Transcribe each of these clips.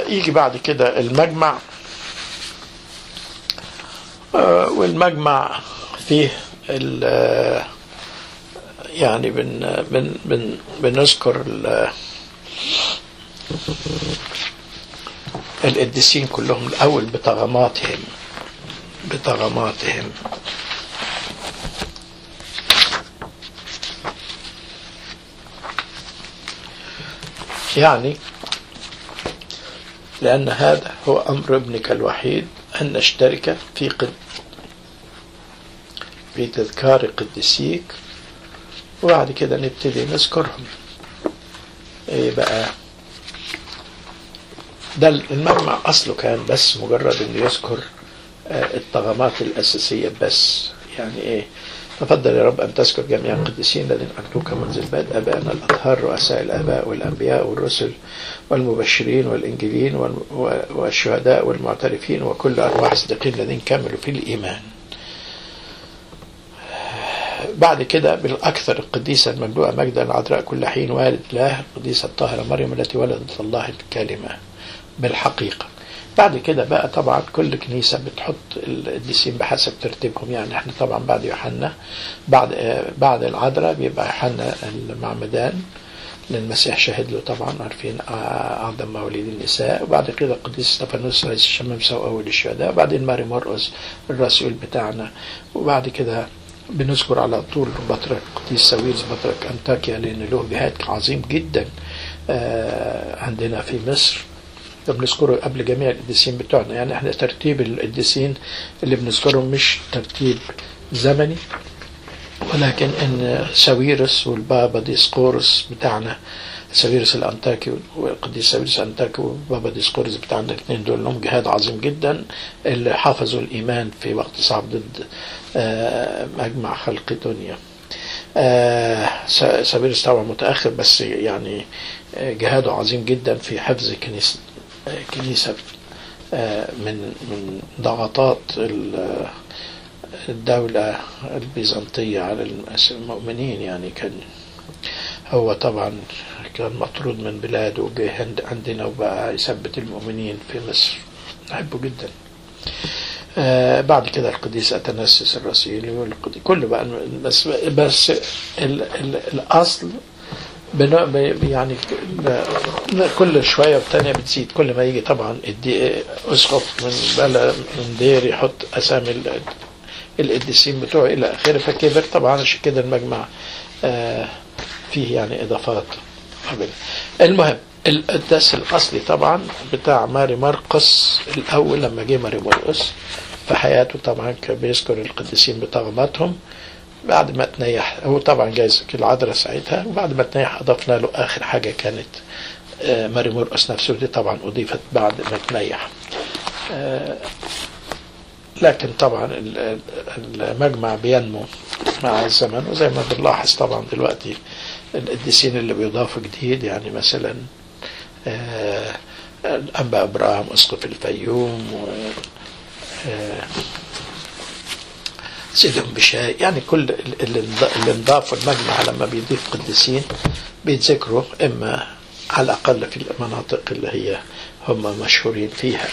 يجي بعد كده المجمع آه، والمجمع فيه ال- آه، يعني بن بن بن بنذكر ال- القديسين كلهم الأول بطغماتهم بطغماتهم يعني لأن هذا هو أمر ابنك الوحيد أن نشترك في قد في تذكار قديسيك وبعد كده نبتدي نذكرهم ايه بقى ده المجمع اصله كان بس مجرد انه يذكر آه، الطغمات الاساسيه بس يعني ايه تفضل يا رب ان تذكر جميع القديسين الذين انتوك منذ البدء ابائنا الاطهار رؤساء الاباء والانبياء والرسل والمبشرين والانجيلين وال- والشهداء والمعترفين وكل ارواح الصديقين الذين كملوا في الايمان بعد كده بالأكثر القديسة المملوءة مجدا العذراء كل حين والد الله القديسة الطاهرة مريم التي ولدت الله الكلمة بالحقيقة بعد كده بقى طبعا كل كنيسة بتحط القديسين بحسب ترتيبهم يعني احنا طبعا بعد يوحنا بعد آه، بعد العذراء بيبقى يوحنا المعمدان للمسيح شهد له طبعا عارفين آه، أعظم مواليد النساء وبعد كده القديس استفانوس رئيس الشمامسة وأول الشهداء وبعدين ماري مرقس الرسول بتاعنا وبعد كده بنذكر على طول بطرك قديس ساويرس بطرك أنطاكيا لأن له جهاد عظيم جدا آه، عندنا في مصر بنذكره قبل جميع القديسين بتوعنا يعني احنا ترتيب القديسين اللي بنذكرهم مش ترتيب زمني ولكن ان ساويرس والبابا ديسقورس بتاعنا ساويرس الانطاكي والقديس ساويرس الانطاكي والبابا ديسقورس بتاعنا الاثنين دول لهم جهاد عظيم جدا اللي حافظوا الايمان في وقت صعب ضد آه، مجمع خلق دنيا آه، سا- ساويرس طبعا متاخر بس يعني آه، جهاده عظيم جدا في حفظ كنيسه آه، كنيسه آه، من من ضغطات ال- الدولة البيزنطية على المس- المؤمنين يعني كان هو طبعا كان مطرود من بلاده وجه عند- عندنا وبقى يثبت المؤمنين في مصر نحبه جدا آه بعد كده القديس أتنسس الرسيلي والقديس كل بقى الم- بس بس ال ال الأصل بن- ب- يعني ب- كل شوية والتانية بتزيد كل ما يجي طبعا الدي أسقف من بلد من دير يحط أسامي ال- القديسين بتوعه إلى آخره فكبر طبعا عشان كده المجمع آه، فيه يعني إضافات قبل المهم القداس الأصلي طبعا بتاع ماري مرقس الأول لما جه ماري مرقس في حياته طبعا كان بيذكر القديسين بطغماتهم بعد ما تنيح هو طبعا جايز العذراء ساعتها وبعد ما تنيح أضفنا له آخر حاجة كانت آه، ماري مرقس نفسه دي طبعا أضيفت بعد ما تنيح آه، لكن طبعا ال- ال- المجمع بينمو مع الزمن وزي ما بنلاحظ طبعا دلوقتي القديسين اللي بيضافوا جديد يعني مثلا آه، الأنبا إبراهيم أسقف الفيوم و آه، سيدهم بشاي يعني كل اللي انض- اللي انضافوا المجمع لما بيضيف قديسين بيتذكروا إما على الأقل في المناطق اللي هي هم مشهورين فيها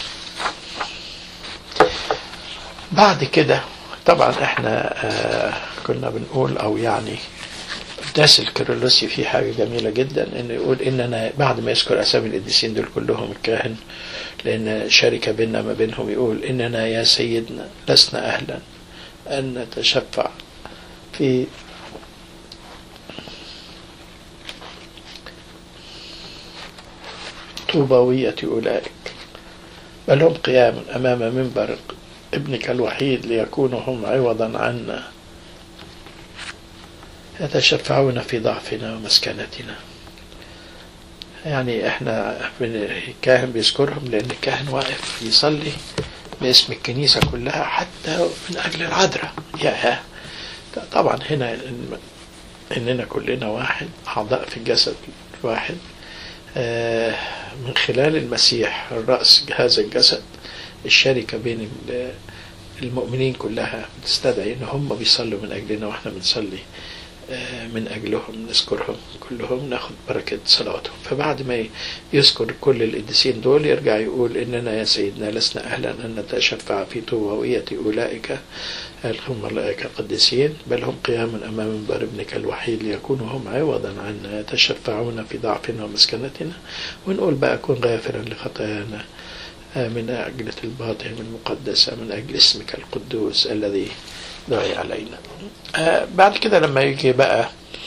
بعد كده طبعا احنا آه كنا بنقول او يعني القداس الكيرلسي فيه حاجة جميلة جدا انه يقول اننا بعد ما يذكر اسامي القديسين دول كلهم الكاهن لان شركة بيننا ما بينهم يقول اننا يا سيدنا لسنا اهلا ان نتشفع في طوبوية أولئك بل هم قيام أمام منبر ابنك الوحيد ليكونوا هم عوضا عنا يتشفعون في ضعفنا ومسكنتنا يعني احنا من الكاهن بيذكرهم لان الكاهن واقف يصلي باسم الكنيسة كلها حتى من اجل العذراء يا طبعا هنا إن- اننا كلنا واحد اعضاء في الجسد واحد آه، من خلال المسيح الرأس هذا الجسد الشركة بين ال- المؤمنين كلها بتستدعي ان هم بيصلوا من اجلنا واحنا بنصلي من أجلهم نذكرهم كلهم ناخد بركة صلواتهم فبعد ما يذكر كل القديسين دول يرجع يقول إننا يا سيدنا لسنا أهلا أن نتشفع في طوبوية أولئك هم أولئك القديسين بل هم قيام أمام منبر ابنك الوحيد ليكونوا هم عوضا عنا يتشفعون في ضعفنا ومسكنتنا ونقول بقى كن غافرا لخطايانا من أجل الباطن المقدسة من أجل اسمك القدوس الذي دعي علينا آه بعد كده لما يجي بقى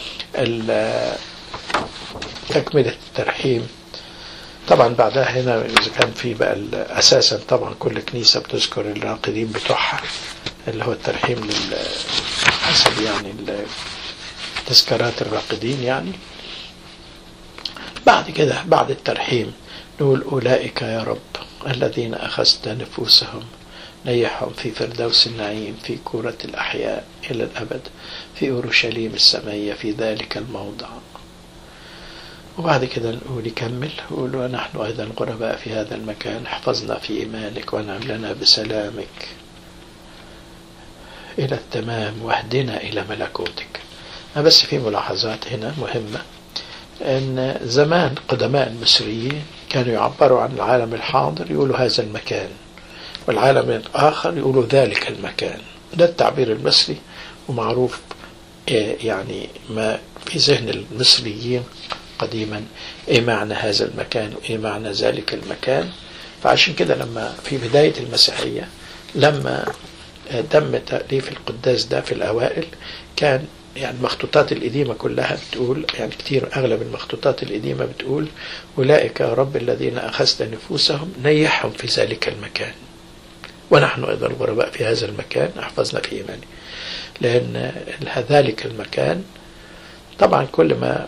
تكملة الترحيم طبعا بعدها هنا إذا كان في بقى أساسا طبعا كل كنيسة بتذكر الراقدين بتوعها اللي هو الترحيم لل حسب يعني تذكارات الراقدين يعني بعد كده بعد الترحيم نقول أولئك يا رب الذين أخذت نفوسهم نيحهم في فردوس النعيم في كورة الأحياء إلى الأبد في أورشليم السمية في ذلك الموضع وبعد كده نقول يكمل نقول ونحن أيضا غرباء في هذا المكان احفظنا في إيمانك وانعم لنا بسلامك إلى التمام واهدنا إلى ملكوتك بس في ملاحظات هنا مهمة أن زمان قدماء المصريين كانوا يعبروا عن العالم الحاضر يقولوا هذا المكان والعالم الآخر يقولوا ذلك المكان ده التعبير المصري ومعروف يعني ما في ذهن المصريين قديما ايه معنى هذا المكان وايه معنى ذلك المكان فعشان كده لما في بداية المسيحية لما تم تأليف القداس ده في الأوائل كان يعني المخطوطات القديمة كلها بتقول يعني كتير أغلب المخطوطات القديمة بتقول أولئك يا رب الذين أخذت نفوسهم نيحهم في ذلك المكان ونحن أيضا الغرباء في هذا المكان أحفظنا في إيماني لأن ذلك المكان طبعا كل ما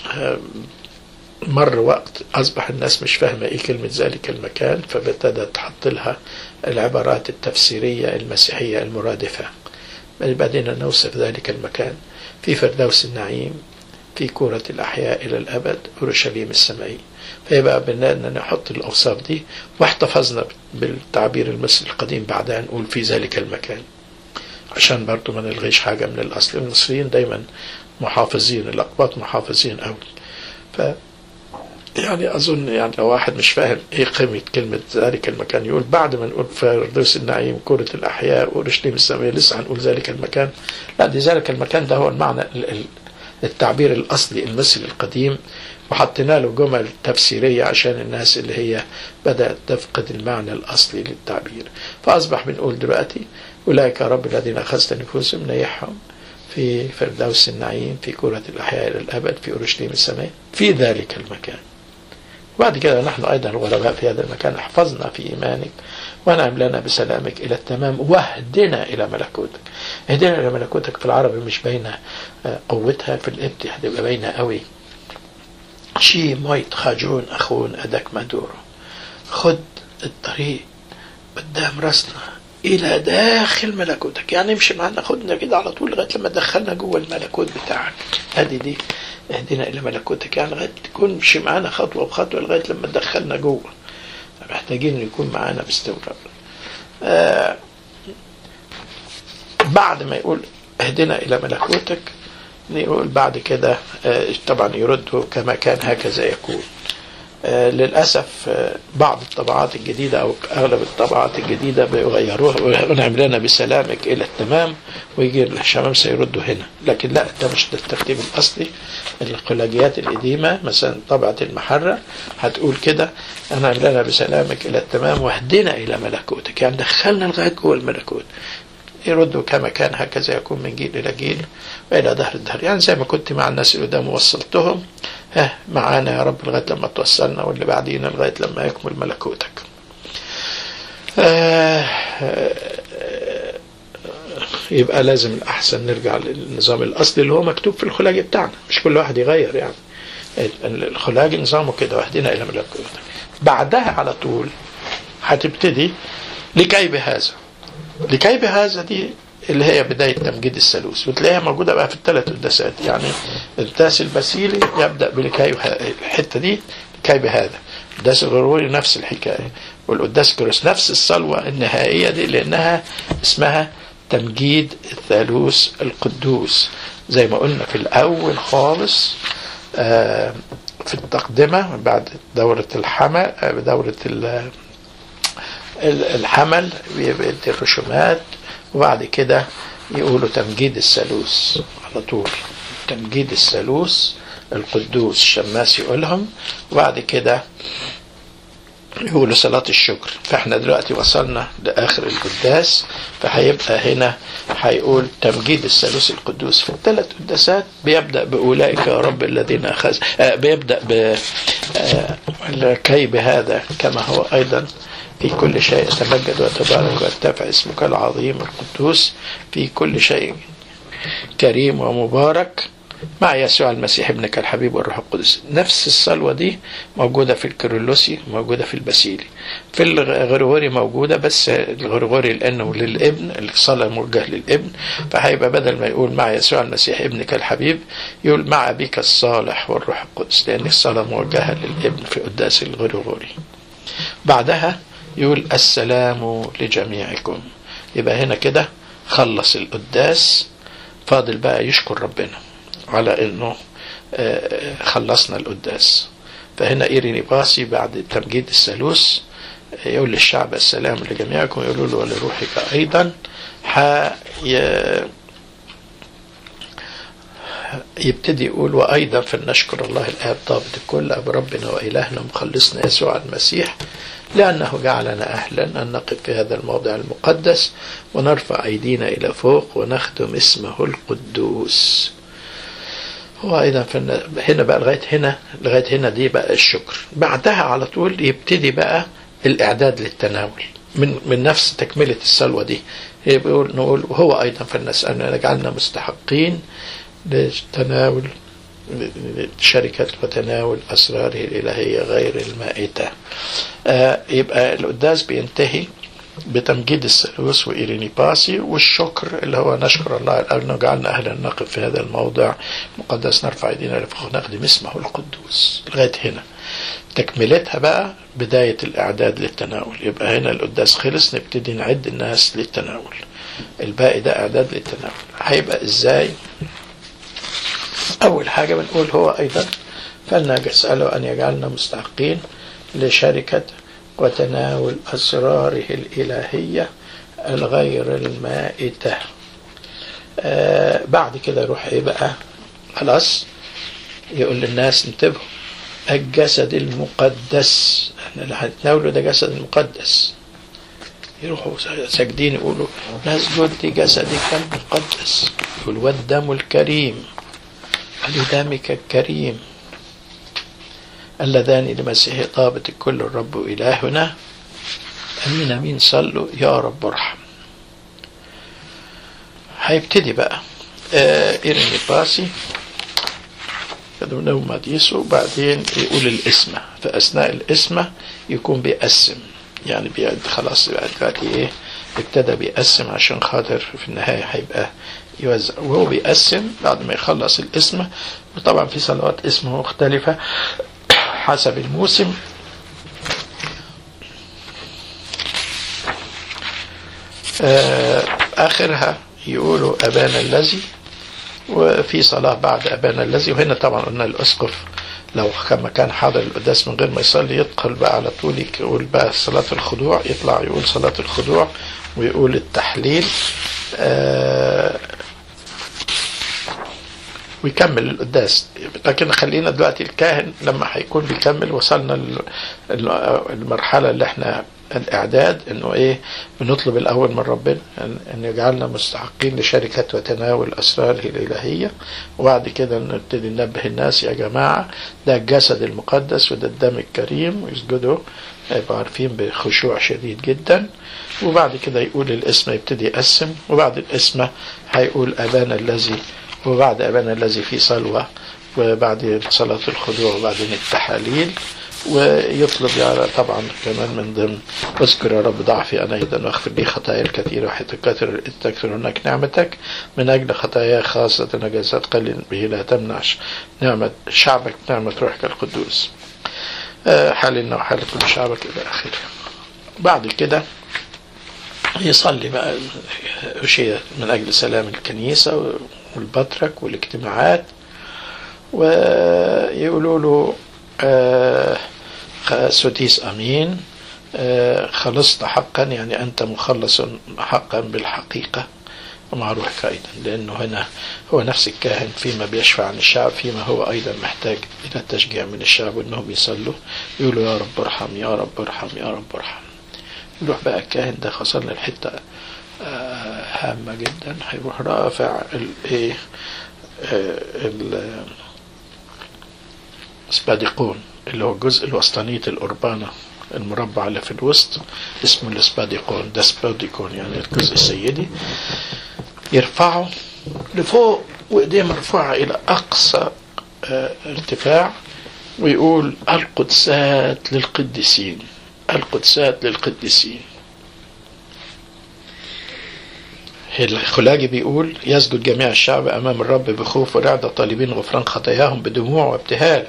مر وقت أصبح الناس مش فاهمة إيه كلمة ذلك المكان فابتدت تحط لها العبارات التفسيرية المسيحية المرادفة بدينا نوصف ذلك المكان في فردوس النعيم في كورة الأحياء إلى الأبد أورشليم السمائي فيبقى بدنا نحط الأوصاف دي واحتفظنا بالتعبير المصري القديم بعدها نقول في ذلك المكان عشان برضو ما نلغيش حاجة من الأصل المصريين دايما محافظين الأقباط محافظين أوي ف يعني أظن يعني لو واحد مش فاهم إيه قيمة كلمة ذلك المكان يقول بعد ما نقول فردوس النعيم كرة الأحياء وأورشليم السماوية لسه هنقول ذلك المكان لا دي ذلك المكان ده هو المعنى التعبير الأصلي المصري القديم وحطينا له جمل تفسيرية عشان الناس اللي هي بدأت تفقد المعنى الأصلي للتعبير فأصبح بنقول دلوقتي أولئك يا رب الذين أخذت نفوسهم نيحهم في فردوس النعيم في كرة الأحياء إلى الأبد في أورشليم السماء في ذلك المكان بعد كده نحن أيضا الغرباء في هذا المكان احفظنا في إيمانك وانعم لنا بسلامك إلى التمام واهدنا إلى ملكوتك اهدنا إلى ملكوتك في العربي مش باينة قوتها في الإبت هتبقى باينة قوي شي مويت خاجون أخون أدك مدورو خد الطريق قدام راسنا إلى داخل ملكوتك يعني امشي معنا خدنا كده على طول لغاية لما دخلنا جوه الملكوت بتاعك هذه دي اهدنا إلى ملكوتك يعني لغاية تكون مشي معانا خطوة بخطوة لغاية لما تدخلنا جوه محتاجين يكون معانا باستمرار آه بعد ما يقول اهدنا إلى ملكوتك يقول بعد كده آه طبعا يرد كما كان هكذا يكون آه للأسف آه بعض الطبعات الجديدة أو أغلب الطبعات الجديدة بيغيروها ونعم لنا بسلامك إلى التمام ويجي الشمام سيردوا هنا لكن لا ده مش ده الترتيب الأصلي القلاجيات القديمة مثلا طبعة المحرة هتقول كده أنعم لنا بسلامك إلى التمام واهدنا إلى ملكوتك يعني دخلنا لغاية جوه الملكوت يردوا كما كان هكذا يكون من جيل إلى جيل وإلى دهر الدهر يعني زي ما كنت مع الناس اللي قدام وصلتهم ها معانا يا رب لغاية لما توصلنا واللي بعدينا لغاية لما يكمل ملكوتك آه يبقى لازم الأحسن نرجع للنظام الأصلي اللي هو مكتوب في الخلاج بتاعنا مش كل واحد يغير يعني الخلاج نظامه كده واهدنا إلى ملكوتك بعدها على طول هتبتدي لكي بهذا لكي بهذا دي اللي هي بداية تمجيد الثالوث وتلاقيها موجودة بقى في الثلاث قداسات يعني القداس البسيلي يبدأ بلكي الحتة دي لكي بهذا القداس الغروري نفس الحكاية والقداس كروس نفس الصلوة النهائية دي لأنها اسمها تمجيد الثالوث القدوس زي ما قلنا في الأول خالص آه، في التقدمة بعد دورة الحمل آه، دورة ال- ال- الحمل بيدي الرسومات وبعد كده يقولوا تمجيد الثالوث على طول تمجيد الثالوث القدوس الشماس يقولهم وبعد كده يقولوا صلاة الشكر فاحنا دلوقتي وصلنا لآخر القداس فهيبقى هنا هيقول تمجيد الثالوث القدوس في الثلاث قداسات بيبدأ بأولئك يا رب الذين أخذ آه بيبدأ ب آه كي بهذا كما هو أيضا في كل شيء يتمجد ويتبارك ويرتفع اسمك العظيم القدوس في كل شيء كريم ومبارك مع يسوع المسيح ابنك الحبيب والروح القدس نفس الصلوة دي موجودة في الكيرلسي موجودة في البسيلي في الغرغوري موجودة بس الغرغوري لأنه للابن الصلاة موجهة للابن فهيبقى بدل ما يقول مع يسوع المسيح ابنك الحبيب يقول مع أبيك الصالح والروح القدس لأن الصلاة موجهة للابن في قداس الغرغوري بعدها يقول السلام لجميعكم يبقى هنا كده خلص القداس فاضل بقى يشكر ربنا على انه آه، خلصنا القداس فهنا ايريني باسي بعد تمجيد الثالوث يقول للشعب السلام لجميعكم يقولوا له ولروحك ايضا ح يبتدي يقول وايضا فلنشكر الله الاب ضابط الكل اب ربنا والهنا مخلصنا يسوع المسيح لأنه جعلنا أهلا أن نقف في هذا الموضع المقدس ونرفع أيدينا إلى فوق ونخدم اسمه القدوس هو أيضا فن... هنا بقى لغاية هنا لغاية هنا دي بقى الشكر بعدها على طول يبتدي بقى الإعداد للتناول من من نفس تكملة السلوى دي بيقول نقول وهو أيضا فلنسألنا جعلنا مستحقين لتناول شركة وتناول أسراره الإلهية غير المائتة آه يبقى القداس بينتهي بتمجيد الثالوث وإيريني باسي والشكر اللي هو نشكر الله لأنه جعلنا أهلا نقف في هذا الموضع مقدس نرفع ايدينا لفوق نخدم اسمه القدوس لغاية هنا تكملتها بقى بداية الإعداد للتناول يبقى هنا القداس خلص نبتدي نعد الناس للتناول الباقي ده إعداد للتناول هيبقى إزاي أول حاجة بنقول هو أيضا فلنسأله أن يجعلنا مستحقين لشركة وتناول أسراره الإلهية الغير المائتة آه بعد كده يروح إيه بقى خلاص يقول للناس انتبهوا الجسد المقدس احنا اللي هنتناوله ده جسد المقدس يروحوا ساجدين يقولوا نسجد لجسدك المقدس يقول والدم الكريم ولدمك الكريم اللذان لمسيح ضابط الكل الرب إلهنا أمين أمين صلوا يا رب ارحم هيبتدي بقى آه إيريني باسي يدونه مديسه وبعدين يقول الاسمة فأثناء الاسمة يكون بيقسم يعني بيعد خلاص بقى دلوقتي ايه ابتدى بيقسم عشان خاطر في النهاية هيبقى يوزع وهو بيقسم بعد ما يخلص الاسم وطبعا في صلوات اسمه مختلفة حسب الموسم آخرها يقولوا أبانا الذي وفي صلاة بعد أبانا الذي وهنا طبعا قلنا الأسقف لو كما كان حاضر القداس من غير ما يصلي يدخل بقى على طول يقول بقى صلاة الخضوع يطلع يقول صلاة الخضوع ويقول التحليل آه ويكمل القداس لكن خلينا دلوقتي الكاهن لما هيكون بيكمل وصلنا المرحلة اللي احنا الإعداد إنه إيه بنطلب الأول من ربنا أن يجعلنا مستحقين لشركة وتناول أسراره الإلهية وبعد كده نبتدي ننبه الناس يا جماعة ده الجسد المقدس وده الدم الكريم ويسجدوا يبقوا عارفين بخشوع شديد جدا وبعد كده يقول الاسم يبتدي يقسم وبعد الاسم هيقول أبانا الذي وبعد أبانا الذي في صلوة وبعد صلاة الخضوع وبعدين التحاليل ويطلب يعني طبعا كمان من ضمن اذكر يا رب ضعفي انا ايضا واغفر لي خطايا الكثيره وحيث تكثر تكثر هناك نعمتك من اجل خطايا خاصه نجاسات قليل به لا تمنع نعمه شعبك نعمه روحك القدوس حالنا وحال كل شعبك الى اخره بعد كده يصلي بقى أشياء من أجل سلام الكنيسة والبطرك والاجتماعات ويقولوا له آه، خ- سديس أمين آه، خلصت حقا يعني أنت مخلص حقا بالحقيقة ومعروف أيضا لأنه هنا هو نفس الكاهن فيما بيشفع عن الشعب فيما هو أيضا محتاج إلى تشجيع من الشعب وأنهم يصلوا يقولوا يا رب ارحم يا رب ارحم يا رب ارحم يروح بقى الكاهن ده خسرنا الحتة آه، هامة جدا هيروح رافع الايه السباديقون اللي هو الجزء الوسطانية الأربانة المربع اللي في الوسط اسمه السباديقون ده سباديقون يعني الجزء السيدي يرفعه لفوق وإيديه مرفوعة إلى أقصى آه، ارتفاع ويقول القدسات للقديسين القدسات للقديسين الخلاجي بيقول يسجد جميع الشعب أمام الرب بخوف ورعدة طالبين غفران خطاياهم بدموع وابتهال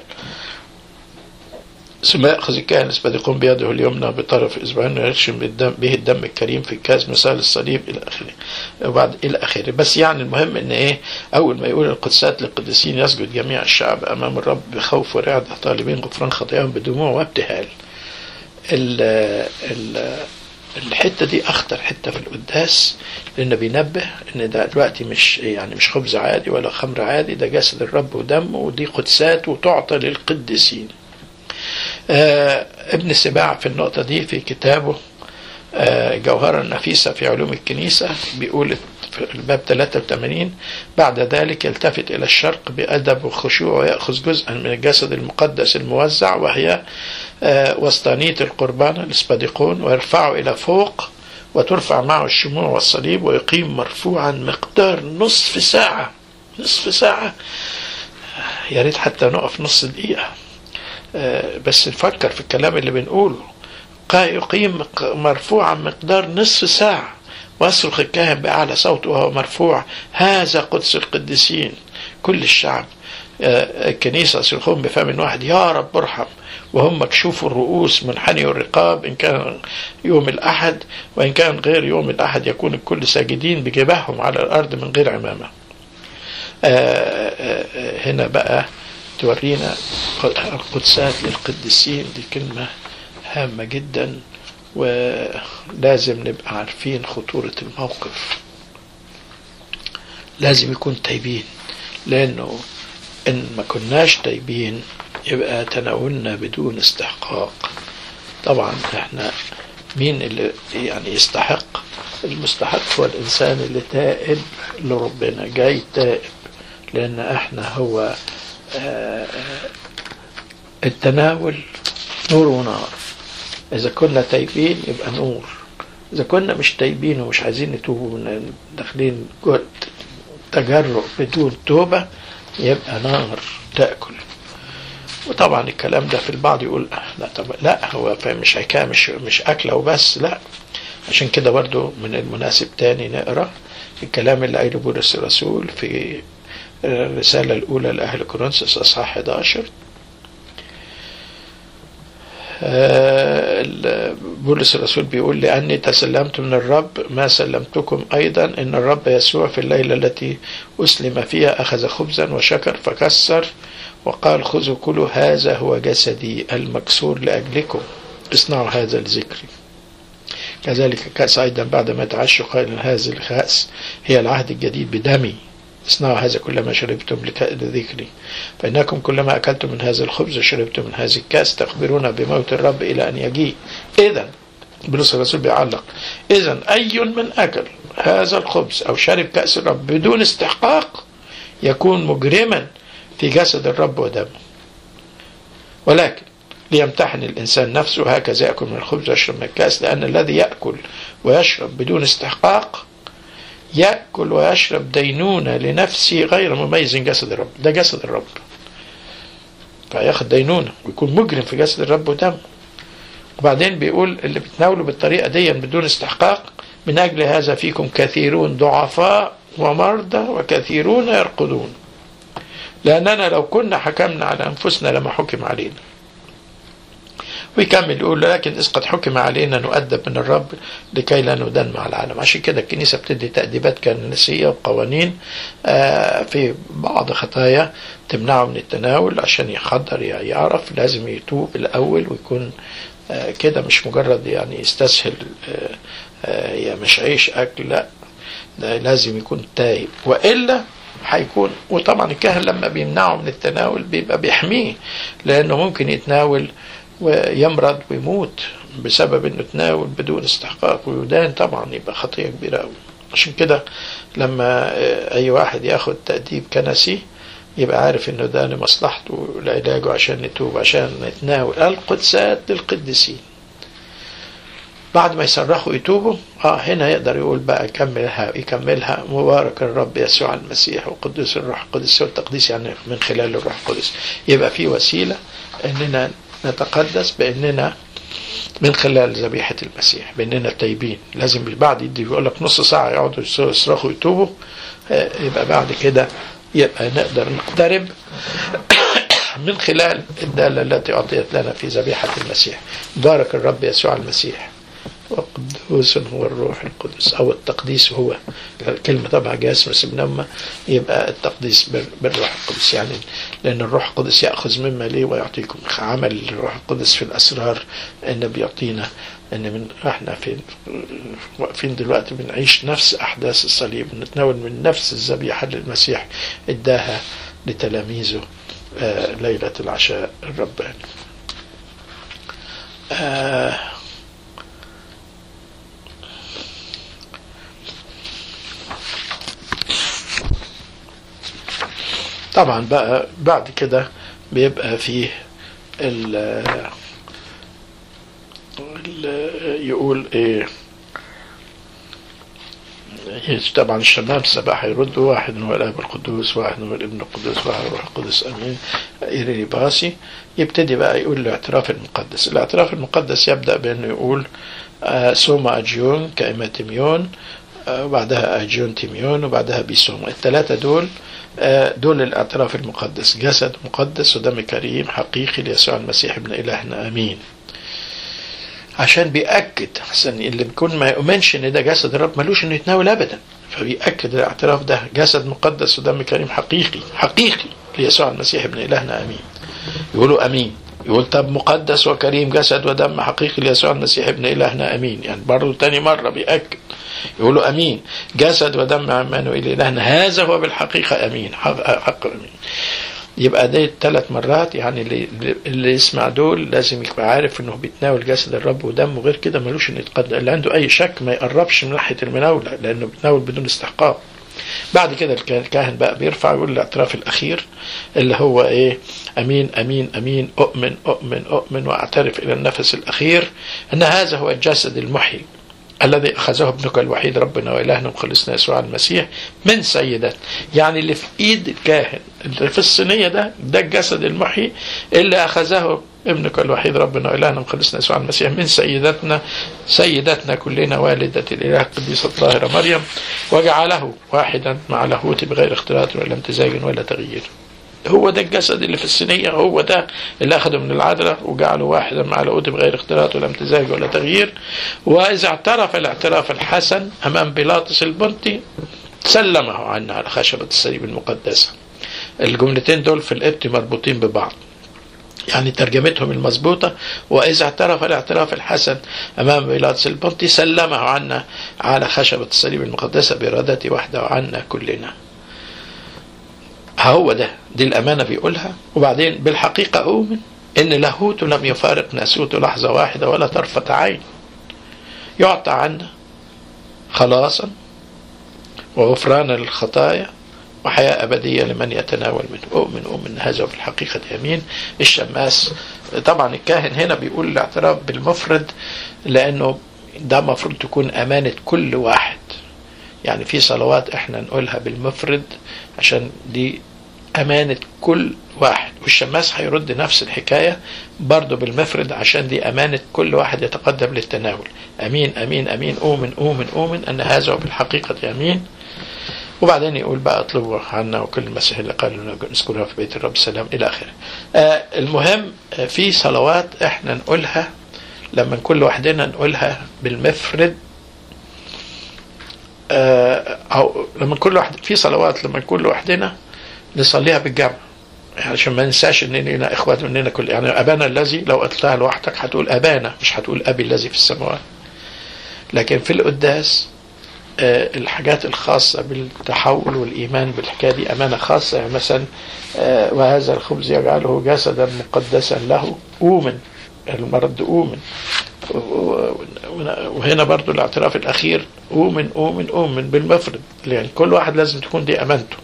ثم يأخذ الكاهن الصديقون بيده اليمنى بطرف إصبعين ويرشم بالدم به الدم الكريم في الكاس مثال الصليب إلى آخره وبعد إلى آخره بس يعني المهم إن إيه أول ما يقول القدسات للقديسين يسجد جميع الشعب أمام الرب بخوف ورعدة طالبين غفران خطاياهم بدموع وابتهال ال ال الحته دي اخطر حته في القداس لانه بينبه ان ده دلوقتي مش يعني مش خبز عادي ولا خمر عادي ده جسد الرب ودمه ودي قدسات وتعطى للقديسين. آه ابن سباع في النقطه دي في كتابه آه جوهرة النفيسة في علوم الكنيسة بيقول في الباب 83 بعد ذلك يلتفت إلى الشرق بأدب وخشوع ويأخذ جزءا من الجسد المقدس الموزع وهي آه، وسطانية القربان الاسباديقون ويرفعه إلى فوق وترفع معه الشموع والصليب ويقيم مرفوعا مقدار نصف ساعة نصف ساعة يا ريت حتى نقف نص دقيقة آه، بس نفكر في الكلام اللي بنقوله قا- يقيم مق- مرفوعا مقدار نصف ساعة ويصرخ الكاهن بأعلى صوت وهو مرفوع هذا قدس القديسين كل الشعب آه، الكنيسة يصرخون بفم واحد يا رب ارحم وهم مكشوف الرؤوس منحني الرقاب إن كان يوم الأحد وإن كان غير يوم الأحد يكون الكل ساجدين بجباههم على الأرض من غير عمامة آه، آه، آه، هنا بقى تورينا القدسات للقديسين دي كلمة هامة جدا ولازم نبقى عارفين خطورة الموقف لازم يكون تايبين لأنه إن ما كناش تايبين يبقى تناولنا بدون استحقاق طبعا احنا مين اللي يعني يستحق المستحق هو الإنسان اللي تائب لربنا جاي تائب لأن احنا هو آه، التناول نور ونار إذا كنا تايبين يبقى نور إذا كنا مش تايبين ومش عايزين نتوب ون- داخلين جوه تجرؤ بدون توبة يبقى نار تأكل وطبعا الكلام ده في البعض يقول لا طب لا هو فاهم مش حكايه مش مش اكله وبس لا عشان كده برضو من المناسب تاني نقرا الكلام اللي قايله بولس الرسول في الرسالة الأولى لأهل كورنثوس أصحاح 11 آه، ال- بولس الرسول بيقول لأني تسلمت من الرب ما سلمتكم أيضا إن الرب يسوع في الليلة التي أسلم فيها أخذ خبزا وشكر فكسر وقال خذوا كلوا هذا هو جسدي المكسور لأجلكم اصنعوا هذا لذكري كذلك الكأس أيضا بعدما تعشوا قائلا هذه الكأس هي العهد الجديد بدمي اصنعوا هذا كلما شربتم لك- لذكري فإنكم كلما أكلتم من هذا الخبز وشربتم من هذه الكأس تخبرون بموت الرب إلى أن يجيء إذا بولس الرسول بيعلق إذا أي من أكل هذا الخبز أو شرب كأس الرب بدون استحقاق يكون مجرما في جسد الرب ودمه ولكن ليمتحن الإنسان نفسه هكذا يأكل من الخبز ويشرب من الكأس لأن الذي يأكل ويشرب بدون استحقاق يأكل ويشرب دينونة لنفسه غير مميز من جسد الرب ده جسد الرب فياخد دينونة ويكون مجرم في جسد الرب ودمه وبعدين بيقول اللي بتناوله بالطريقة دي بدون استحقاق من أجل هذا فيكم كثيرون ضعفاء ومرضى وكثيرون يرقدون لأننا لو كنا حكمنا على أنفسنا لما حكم علينا ويكمل يقول لكن إذ قد حكم علينا نؤدب من الرب لكي لا ندان مع العالم عشان كده الكنيسة بتدي تأديبات كنسية وقوانين في بعض خطايا تمنعه من التناول عشان يقدر يعرف لازم يتوب الأول ويكون كده مش مجرد يعني يستسهل يا مش عيش أكل لا ده لازم يكون تايب وإلا هيكون وطبعا الكاهن لما بيمنعه من التناول بيبقى بيحميه لأنه ممكن يتناول ويمرض ويموت بسبب انه تناول بدون استحقاق ويدان طبعا يبقى خطيه كبيره قوي عشان كده لما اي واحد ياخد تاديب كنسي يبقى عارف انه ده لمصلحته لعلاجه عشان نتوب عشان نتناول القدسات للقديسين بعد ما يصرخوا يتوبوا اه هنا يقدر يقول بقى يكملها يكملها مبارك الرب يسوع المسيح وقدوس الروح القدس والتقديس يعني من خلال الروح القدس يبقى في وسيله اننا نتقدس باننا من خلال ذبيحة المسيح بأننا تايبين لازم بعد يدي يقول لك نص ساعة يقعدوا يصرخوا يتوبوا يبقى بعد كده يبقى نقدر نقترب من خلال الدالة التي أعطيت لنا في ذبيحة المسيح بارك الرب يسوع المسيح وقدوس هو الروح القدس أو التقديس هو الكلمة طبعا جاسم بس بنما يبقى التقديس بالروح القدس يعني لأن الروح القدس يأخذ مما ليه ويعطيكم عمل الروح القدس في الأسرار إنه بيعطينا إن من إحنا فين واقفين دلوقتي بنعيش نفس أحداث الصليب نتناول من نفس الذبيحة اللي المسيح إداها لتلاميذه آه ليلة العشاء الرباني آه طبعا بقى بعد كده بيبقى فيه ال يقول ايه طبعا الشمامسة بقى هيردوا واحد هو الاب القدوس واحد هو الابن القدوس واحد الروح القدس امين ايريني باسي يبتدي بقى يقول الاعتراف المقدس الاعتراف المقدس يبدا بانه يقول آه سوما اجيون كايماتيميون آه وبعدها اجيون تيميون وبعدها بيسوما الثلاثه دول دول الاعتراف المقدس جسد مقدس ودم كريم حقيقي ليسوع المسيح ابن إلهنا أمين عشان بيأكد عشان اللي بيكون ما يؤمنش ان ده جسد الرب ملوش انه يتناول ابدا فبيأكد الاعتراف ده جسد مقدس ودم كريم حقيقي حقيقي ليسوع المسيح ابن إلهنا أمين يقولوا أمين يقول طب مقدس وكريم جسد ودم حقيقي ليسوع المسيح ابن إلهنا أمين يعني برضه تاني مرة بيأكد يقولوا أمين جسد ودم عمانوئيل إلهنا هذا هو بالحقيقة أمين حق, حق أمين يبقى ده ثلاث مرات يعني اللي, اللي يسمع دول لازم يبقى عارف انه بيتناول جسد الرب ودمه غير كده ملوش انه يتقدم اللي عنده اي شك ما يقربش من ناحيه المناوله لانه بيتناول بدون استحقاق بعد كده الكاهن بقى بيرفع يقول الاعتراف الاخير اللي هو ايه امين امين امين اؤمن اؤمن اؤمن واعترف الى النفس الاخير ان هذا هو الجسد المحيي الذي أخذه ابنك الوحيد ربنا وإلهنا ومخلصنا يسوع المسيح من سيدات يعني اللي في إيد الكاهن اللي في الصينية ده ده الجسد المحيي اللي أخذه ابنك الوحيد ربنا وإلهنا ومخلصنا يسوع المسيح من سيداتنا سيداتنا كلنا والدة الإله القديسة الطاهرة مريم وجعله واحدا مع لاهوت بغير اختلاط ولا امتزاج ولا تغيير هو ده الجسد اللي في الصينية هو ده اللي أخده من العذراء وجعله واحدا مع لاهوت بغير اختلاط ولا امتزاج ولا تغيير وإذا اعترف الاعتراف الحسن أمام بيلاطس البنطي سلمه عنا على خشبة الصليب المقدسة الجملتين دول في القبط مربوطين ببعض يعني ترجمتهم المضبوطة وإذا اعترف الاعتراف الحسن أمام بيلاطس البنطي سلمه عنا على خشبة الصليب المقدسة بإرادته وحده وعنا كلنا هو ده دي الأمانة بيقولها وبعدين بالحقيقة أؤمن إن لاهوت لم يفارق ناسوت لحظة واحدة ولا طرفة عين يعطى عنا خلاصا وغفران للخطايا وحياة أبدية لمن يتناول منه أؤمن أؤمن هذا بالحقيقة يمين الشماس طبعا الكاهن هنا بيقول الاعتراف بالمفرد لأنه ده مفروض تكون أمانة كل واحد يعني في صلوات احنا نقولها بالمفرد عشان دي أمانة كل واحد والشماس هيرد نفس الحكاية برضه بالمفرد عشان دي أمانة كل واحد يتقدم للتناول أمين أمين أمين أؤمن أؤمن أؤمن أن هذا بالحقيقة يمين وبعدين يقول بقى اطلبوا عنا وكل المسيح اللي قالوا نذكرها في بيت الرب السلام الى اخره. آه المهم آه في صلوات احنا نقولها لما كل واحدنا نقولها بالمفرد آه او لما كل واحد في صلوات لما كل واحدنا نصليها بالجمع عشان ما ننساش ان لنا اخوات مننا كل يعني ابانا الذي لو قلتها لوحدك هتقول ابانا مش هتقول ابي الذي في السماوات لكن في القداس آه الحاجات الخاصة بالتحول والإيمان بالحكاية دي أمانة خاصة يعني مثلا آه وهذا الخبز يجعله جسدا مقدسا له أؤمن المرض أؤمن وهنا برضو الاعتراف الأخير أؤمن أؤمن أؤمن بالمفرد يعني كل واحد لازم تكون دي أمانته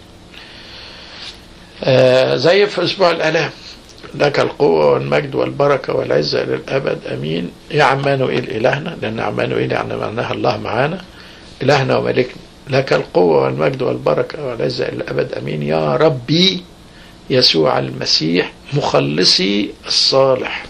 آه زي في أسبوع الآلام لك القوة والمجد والبركة والعزة إلى الأبد أمين يا عمانوئيل إلهنا لأن عمانوئيل يعني معناها الله معانا إلهنا وملكنا لك القوة والمجد والبركة والعزة إلى الأبد أمين يا ربي يسوع المسيح مخلصي الصالح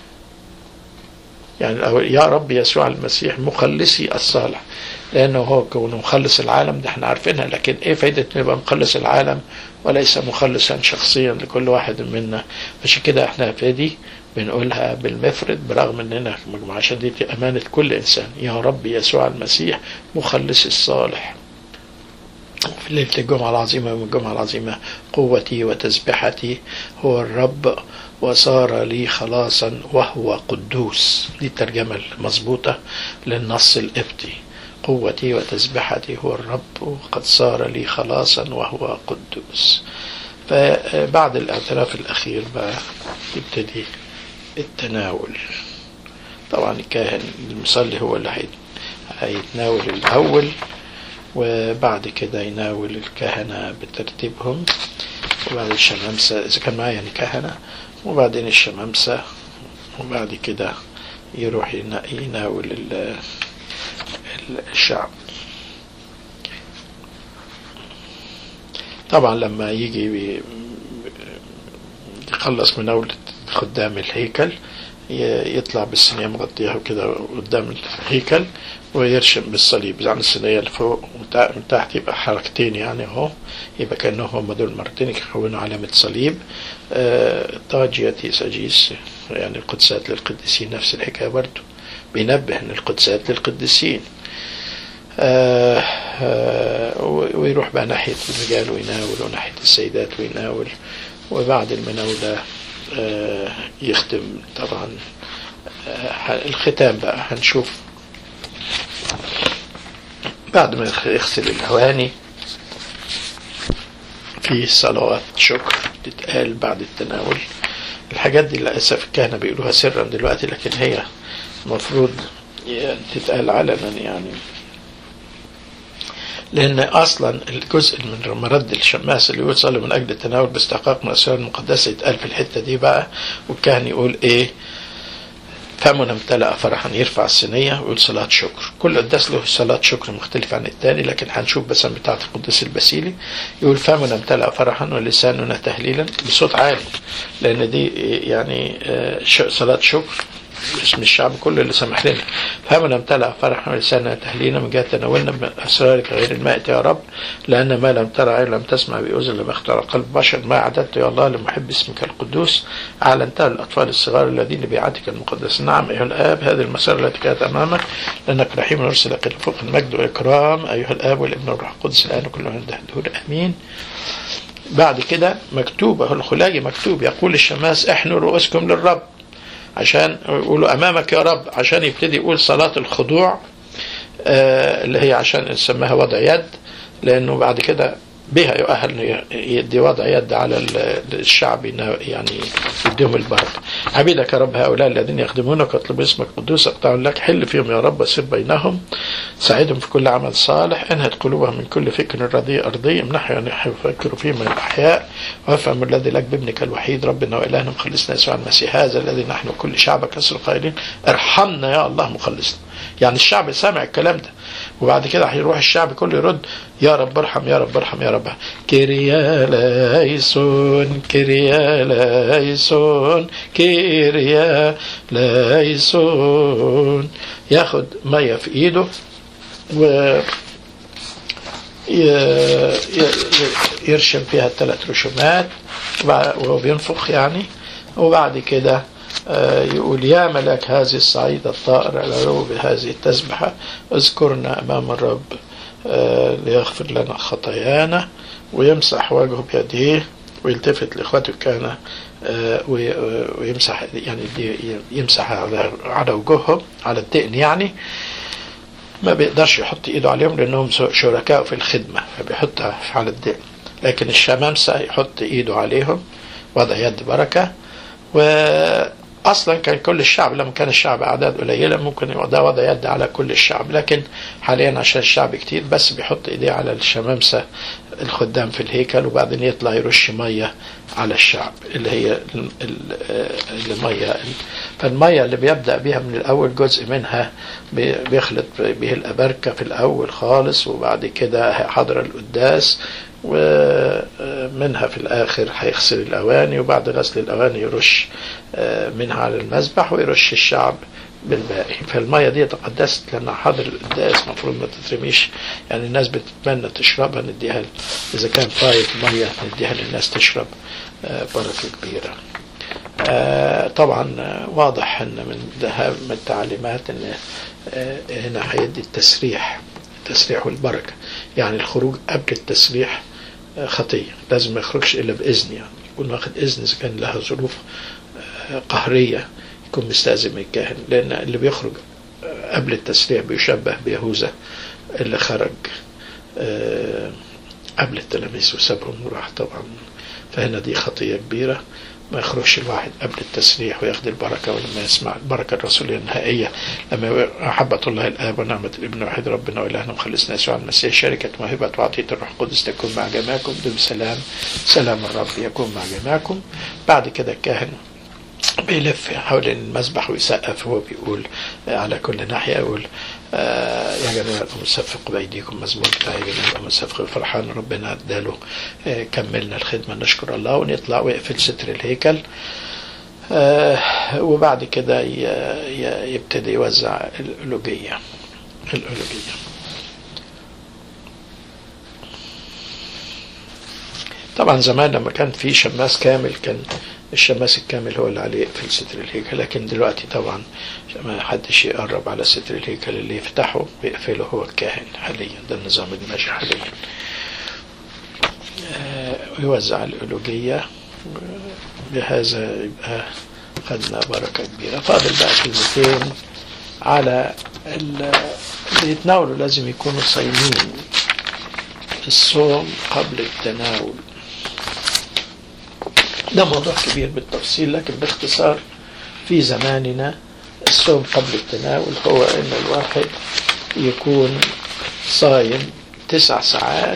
يعني يا رب يسوع المسيح مخلصي الصالح لانه هو كونه مخلص العالم ده احنا عارفينها لكن ايه فايده نبقى مخلص العالم وليس مخلصا شخصيا لكل واحد منا عشان كده احنا في دي بنقولها بالمفرد برغم اننا مجموعه عشان دي امانه كل انسان يا رب يسوع المسيح مخلص الصالح في ليلة الجمعة العظيمة يوم الجمعة العظيمة قوتي وتسبحتي هو الرب وصار لي خلاصا وهو قدوس دي الترجمة المظبوطة للنص القبطي قوتي وتسبحتي هو الرب وقد صار لي خلاصا وهو قدوس فبعد الاعتراف الأخير بقى يبتدي التناول طبعا الكاهن المصلي هو اللي هيتناول الأول وبعد كده يناول الكهنة بترتيبهم وبعد الشمامسة إذا كان معايا يعني كهنة وبعدين الشمامسة وبعد كده يروح يناول الشعب طبعا لما يجي يخلص مناولة خدام الهيكل يطلع بالصينية مغطيها كده قدام الهيكل ويرشم بالصليب يعني الصينية اللي فوق من تحت يبقى حركتين يعني اهو يبقى كأنه هم دول مرتين يكونوا علامة صليب آه طاجية سجيس يعني القدسات للقديسين نفس الحكاية برضه بينبه ان القدسات للقديسين آه آه ويروح بقى ناحية الرجال ويناول وناحية السيدات ويناول وبعد المناولة آه يختم طبعا الختام بقى هنشوف بعد ما يغسل الأواني في صلوات شكر تتقال بعد التناول الحاجات دي للأسف الكهنة بيقولوها سرا دلوقتي لكن هي المفروض تتقال علنا يعني لأن أصلا الجزء من مرد الشماس اللي يوصل من أجل التناول باستحقاق من الأسرار المقدسة يتقال في الحتة دي بقى والكاهن يقول إيه فمنا امتلأ فرحا يرفع الصينية ويقول صلاة شكر كل قداس له صلاة شكر مختلفة عن الثاني لكن هنشوف بس بتاعة القداس البسيلي يقول فمنا امتلأ فرحا ولساننا تهليلا بصوت عالي لأن دي يعني صلاة شكر باسم الشعب كله اللي سمح لنا فمن امتلأ فرحا ولساننا تهلينا من جهة تناولنا من أسرارك غير المائت يا رب لأن ما لم ترى عين لم تسمع بأذن لم اختار قلب بشر ما أعددت يا الله لمحب اسمك القدوس أعلنتها للأطفال الصغار الذين ببيعتك المقدس نعم أيها الآب هذه المسار التي كانت أمامك لأنك رحيم ونرسل لك فوق المجد والإكرام أيها الآب والابن والروح القدس الآن وكل من الدهور آمين بعد كده مكتوبة الخلاجي مكتوب يقول الشماس احنوا رؤوسكم للرب عشان يقولوا امامك يا رب عشان يبتدي يقول صلاه الخضوع آه اللي هي عشان نسميها وضع يد لانه بعد كده بها يؤهل يدي وضع يد على الشعب يعني يديهم البركه عبيدك يا رب هؤلاء الذين يخدمونك ويطلبوا اسمك قدوس اقطعوا لك حل فيهم يا رب وسر بينهم ساعدهم في كل عمل صالح انهد قلوبهم من كل فكر رضي ارضي امنحوا ان يفكروا فيه من الاحياء وافهم الذي لك بابنك الوحيد ربنا والهنا مخلصنا يسوع المسيح هذا الذي نحن كل شعبك اسر قائلين ارحمنا يا الله مخلصنا يعني الشعب سامع الكلام ده وبعد كده هيروح الشعب كله يرد يا رب ارحم يا رب ارحم يا رب كيريا لايسون كيريا لايسون كيريا لايسون ياخد ميه في ايده و ي- ي- يرشم فيها الثلاث رشومات وبع- وهو بينفخ يعني وبعد كده آه، يقول يا ملاك هذه الصعيد الطائر العلو بهذه التسبحة اذكرنا أمام الرب آه، ليغفر لنا خطايانا ويمسح وجهه بيديه ويلتفت لإخوته كان آه، وي- ويمسح يعني دي- يمسح على على وجوههم على الدقن يعني ما بيقدرش يحط ايده عليهم لانهم شركاء في الخدمه فبيحطها على الدقن لكن الشمامسه يحط ايده عليهم وضع يد بركه واصلا كان كل الشعب لما كان الشعب اعداد قليله ممكن يبقى ده وضع يد على كل الشعب لكن حاليا عشان الشعب كتير بس بيحط ايديه على الشمامسه الخدام في الهيكل وبعدين يطلع يرش ميه على الشعب اللي هي ال- ال- الميه فالميه اللي بيبدا بيها من الاول جزء منها بي- بيخلط به الابركه في الاول خالص وبعد كده حضر القداس ومنها في الاخر هيغسل الاواني وبعد غسل الاواني يرش آه، منها على المذبح ويرش الشعب بالباقي فالميه دي تقدست لانها حاضر القداس المفروض ما تترميش يعني الناس بتتمنى تشربها نديها اذا كان فايض ميه نديها للناس تشرب آه، بركه كبيره آه، طبعا آه، واضح ان من ده من التعليمات ان آه، هنا هيدي التسريح التسريح والبركه يعني الخروج قبل التسريح آه، خطيه لازم ما يخرجش الا باذن يعني يكون واخد اذن اذا كان لها ظروف آه، قهريه يكون مستأذن من الكاهن لان اللي بيخرج آه، قبل التسريح بيشبه بيهوذا اللي خرج آه، قبل التلاميذ وسابهم وراح طبعا فهنا دي خطيه كبيره ما يخرجش الواحد قبل التسريح وياخد البركة ولما يسمع البركة الرسولية النهائية لما محبة الله الآب ونعمة الابن وحيد ربنا وإلهنا وخلصنا يسوع المسيح شركة موهبة وعطية الروح القدس تكون مع جميعكم دم سلام سلام الرب يكون مع جميعكم بعد كده الكاهن بيلف حوالين المسبح ويسقف وهو بيقول على كل ناحية يقول آه يا جماعة المسفق بأيديكم مزمور بتاع يا جماعة المسفق فرحان ربنا اداله آه كملنا الخدمة نشكر الله ونطلع ويقفل ستر الهيكل آه وبعد كده ي- ي- يبتدي يوزع الألوجية الألوجية طبعا زمان لما كان في شماس كامل كان الشماس الكامل هو اللي عليه يقفل ستر الهيكل لكن دلوقتي طبعا ما حدش يقرب على ستر الهيكل اللي يفتحه بيقفله هو الكاهن حاليا ده النظام اللي ماشي حاليا آه، ويوزع الألوجية بهذا يبقى خدنا بركة كبيرة فاضل بقى كلمتين على ال- اللي يتناولوا لازم يكونوا صايمين الصوم قبل التناول ده موضوع كبير بالتفصيل لكن باختصار في زماننا الصوم قبل التناول هو ان الواحد يكون صايم تسع ساعات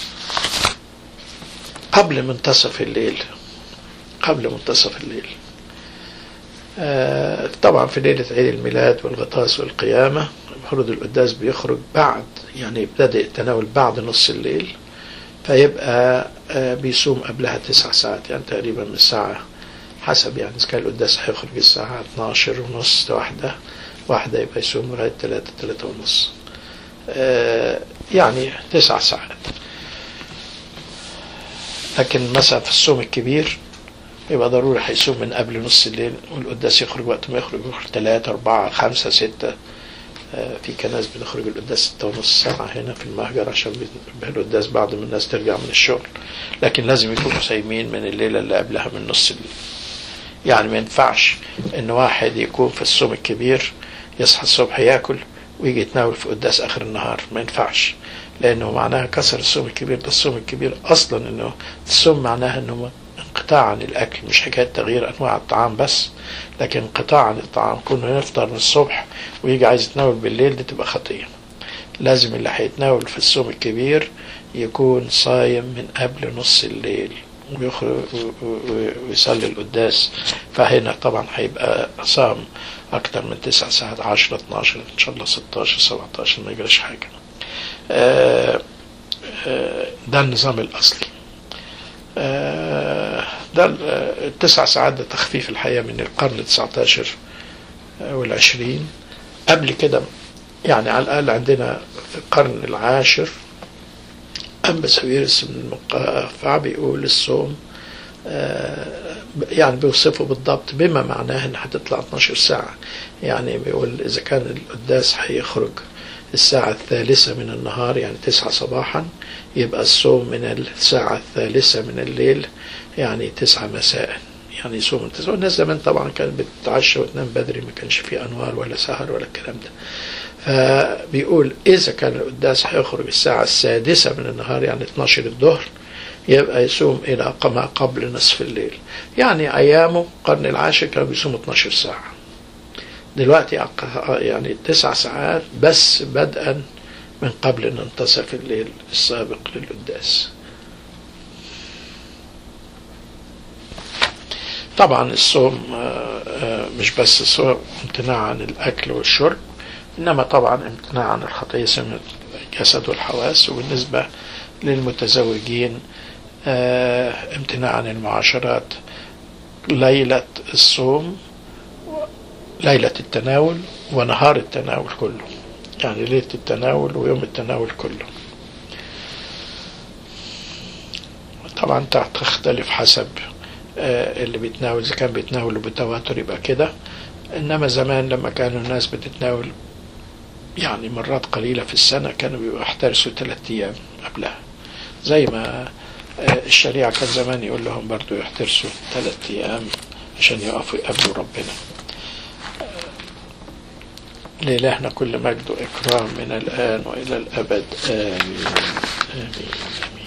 قبل منتصف الليل قبل منتصف الليل آه، طبعا في ليلة عيد الميلاد والغطاس والقيامة المفروض القداس بيخرج بعد يعني يبتدئ التناول بعد نص الليل فيبقى آه، بيصوم قبلها تسع ساعات يعني تقريبا من الساعة حسب يعني إذا كان القداس هيخرج الساعة 12 ونص واحدة واحدة يبقى يصوم لغاية تلاتة تلاتة ونص آه، يعني تسع ساعات لكن مثلا في الصوم الكبير يبقى ضروري هيصوم من قبل نص الليل والقداس يخرج وقت ما يخرج يخرج ثلاثة أربعة خمسة ستة آه، في كناس بتخرج القداس ستة ونص ساعة هنا في المهجر عشان بيبقى القداس بعد ما الناس ترجع من الشغل لكن لازم يكونوا صايمين من الليلة اللي قبلها من نص الليل يعني ما ينفعش ان واحد يكون في الصوم الكبير يصحى الصبح ياكل ويجي يتناول في قداس اخر النهار ما ينفعش لانه معناها كسر الصوم الكبير ده الصوم الكبير اصلا انه الصوم معناها انه انقطاع عن الاكل مش حكايه تغيير انواع الطعام بس لكن انقطاع عن الطعام كونه يفطر من الصبح ويجي عايز يتناول بالليل دي تبقى خطيه لازم اللي هيتناول في الصوم الكبير يكون صايم من قبل نص الليل ويخرج و- و- ويصلي القداس فهنا طبعا هيبقى صام أكتر من تسع ساعات 10 12 إن شاء الله 16 17 ما يجراش حاجة آه، آه، ده النظام الأصلي آه، ده ال- آه، التسع ساعات ده تخفيف الحياة من القرن 19 والعشرين قبل كده يعني على الأقل عندنا في القرن العاشر أما سويرس من المقافع بيقول الصوم آه، يعني بيوصفه بالضبط بما معناه ان هتطلع 12 ساعة يعني بيقول اذا كان القداس هيخرج الساعة الثالثة من النهار يعني تسعة صباحا يبقى الصوم من الساعة الثالثة من الليل يعني تسعة مساء يعني يصوم من تسعة والناس زمان طبعا كانت بتتعشى وتنام بدري ما كانش في أنوار ولا سهر ولا الكلام ده فبيقول إذا كان القداس هيخرج الساعة السادسة من النهار يعني 12 الظهر يبقى يصوم إلى ما قبل نصف الليل يعني أيامه القرن العاشر كانوا بيصوموا 12 ساعة دلوقتي أق- يعني تسع ساعات بس بدءا من قبل منتصف الليل السابق للقداس طبعا الصوم آه، آه، مش بس الصوم امتناع عن الأكل والشرب إنما طبعا امتناع عن الخطية من الجسد والحواس وبالنسبة للمتزوجين آه، امتناع عن المعاشرات ليلة الصوم ليلة التناول ونهار التناول كله يعني ليلة التناول ويوم التناول كله طبعا تختلف حسب آه، اللي بيتناول إذا كان بيتناولوا بتواتر يبقى كده إنما زمان لما كانوا الناس بتتناول يعني مرات قليلة في السنة كانوا بيبقوا يحترسوا ثلاثة أيام قبلها زي ما آه، الشريعة كان زمان يقول لهم برضو يحترسوا ثلاثة أيام عشان يقفوا يقابلوا ربنا لإلهنا كل مجد وإكرام من الآن وإلى الأبد آمين آمين, آمين.